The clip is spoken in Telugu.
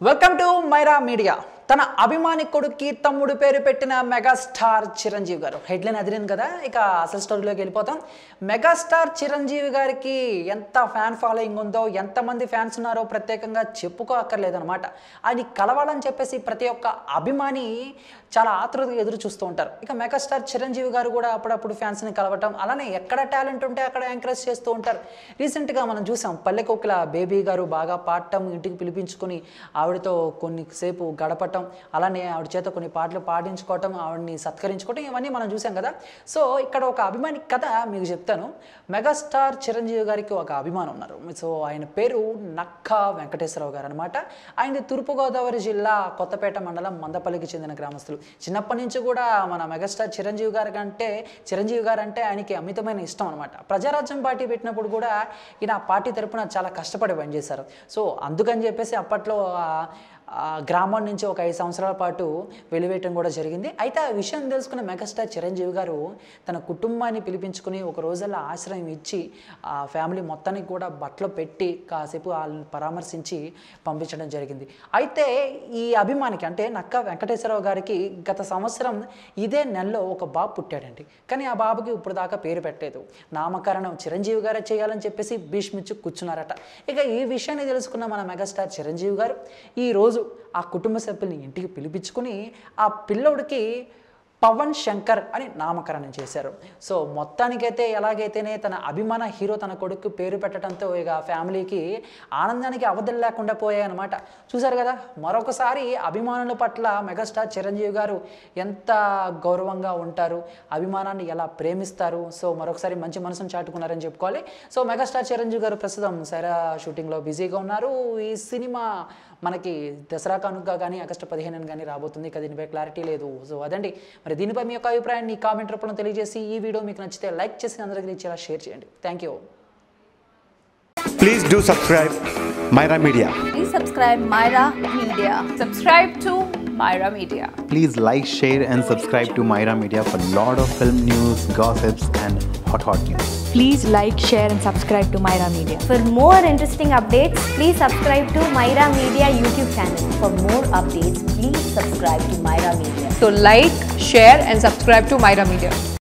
వెల్కమ్ టు మైరా మీడియా తన అభిమాని కొడుక్కి తమ్ముడు పేరు పెట్టిన మెగాస్టార్ చిరంజీవి గారు హెడ్లైన్ అదిరింది కదా ఇక అసలు స్టోరీలోకి వెళ్ళిపోతాం మెగాస్టార్ చిరంజీవి గారికి ఎంత ఫ్యాన్ ఫాలోయింగ్ ఉందో ఎంతమంది ఫ్యాన్స్ ఉన్నారో ప్రత్యేకంగా చెప్పుకో అక్కర్లేదనమాట ఆయన కలవాలని చెప్పేసి ప్రతి ఒక్క అభిమాని చాలా ఆతృతగా ఎదురు చూస్తూ ఉంటారు ఇక మెగాస్టార్ చిరంజీవి గారు కూడా అప్పుడప్పుడు ఫ్యాన్స్ని కలవటం అలానే ఎక్కడ టాలెంట్ ఉంటే అక్కడ ఎంకరేజ్ చేస్తూ ఉంటారు రీసెంట్గా మనం చూసాం పల్లెకొక్కల బేబీ గారు బాగా పాడటం ఇంటికి పిలిపించుకొని ఆవిడతో కొన్నిసేపు గడపటం అలానే ఆవిడ చేత కొన్ని పాటలు పాడించుకోవటం ఆవిడని సత్కరించుకోవటం ఇవన్నీ మనం చూసాం కదా సో ఇక్కడ ఒక అభిమాని కథ మీకు చెప్తాను మెగాస్టార్ చిరంజీవి గారికి ఒక అభిమానం ఉన్నారు సో ఆయన పేరు నక్క వెంకటేశ్వరరావు గారు అనమాట ఆయన తూర్పుగోదావరి జిల్లా కొత్తపేట మండలం మందపల్లికి చెందిన గ్రామస్తులు చిన్నప్పటి నుంచి కూడా మన మెగాస్టార్ చిరంజీవి గారి కంటే చిరంజీవి గారు అంటే ఆయనకి అమితమైన ఇష్టం అనమాట ప్రజారాజ్యం పార్టీ పెట్టినప్పుడు కూడా ఈయన ఆ పార్టీ తరపున చాలా కష్టపడి పనిచేశారు సో అందుకని చెప్పేసి అప్పట్లో ఆ, ఆ గ్రామం నుంచి ఒక ఐదు సంవత్సరాల పాటు వెలివేయటం కూడా జరిగింది అయితే ఆ విషయం తెలుసుకున్న మెగాస్టార్ చిరంజీవి గారు తన కుటుంబాన్ని పిలిపించుకుని ఒక రోజుల్లో ఆశ్రయం ఇచ్చి ఆ ఫ్యామిలీ మొత్తానికి కూడా బట్టలు పెట్టి కాసేపు వాళ్ళని పరామర్శించి పంపించడం జరిగింది అయితే ఈ అభిమానికి అంటే నక్క వెంకటేశ్వరరావు గారికి గత సంవత్సరం ఇదే నెలలో ఒక బాబు పుట్టాడండి కానీ ఆ బాబుకి ఇప్పుడు దాకా పేరు పెట్టలేదు నామకరణం చిరంజీవి గారే చేయాలని చెప్పేసి భీష్మిచ్చి కూర్చున్నారట ఇక ఈ విషయాన్ని తెలుసుకున్న మన మెగాస్టార్ చిరంజీవి గారు ఈ రోజు ఆ కుటుంబ సభ్యుల్ని ఇంటికి పిలిపించుకుని ఆ పిల్లోడికి పవన్ శంకర్ అని నామకరణం చేశారు సో మొత్తానికైతే ఎలాగైతేనే తన అభిమాన హీరో తన కొడుకు పేరు పెట్టడంతో ఇక ఫ్యామిలీకి ఆనందానికి అవధులు లేకుండా పోయాయన్నమాట చూసారు కదా మరొకసారి అభిమానుల పట్ల మెగాస్టార్ చిరంజీవి గారు ఎంత గౌరవంగా ఉంటారు అభిమానాన్ని ఎలా ప్రేమిస్తారు సో మరొకసారి మంచి మనసును చాటుకున్నారని చెప్పుకోవాలి సో మెగాస్టార్ చిరంజీవి గారు ప్రస్తుతం సైరా షూటింగ్లో బిజీగా ఉన్నారు ఈ సినిమా మనకి దసరా కానుక కానీ ఆగస్టు పదిహేను కానీ రాబోతుంది ఇక దీనిపై క్లారిటీ లేదు సో అదండి మరి దీనిపై మీ యొక్క అభిప్రాయాన్ని కామెంట్ రూపంలో తెలియజేసి ఈ వీడియో మీకు నచ్చితే లైక్ చేసి అందరికీ ఇచ్చేలా షేర్ చేయండి thank you Please do subscribe Myra Media. Please subscribe Myra Media. Subscribe to Myra Media. Please like, share, and subscribe to Myra Media for lot of film news, gossips, and hot hot news. Please like, share, and subscribe to Myra Media. For more interesting updates, please subscribe to Myra Media YouTube channel. For more updates, please subscribe to Myra Media. So like, share and subscribe to Myra Media.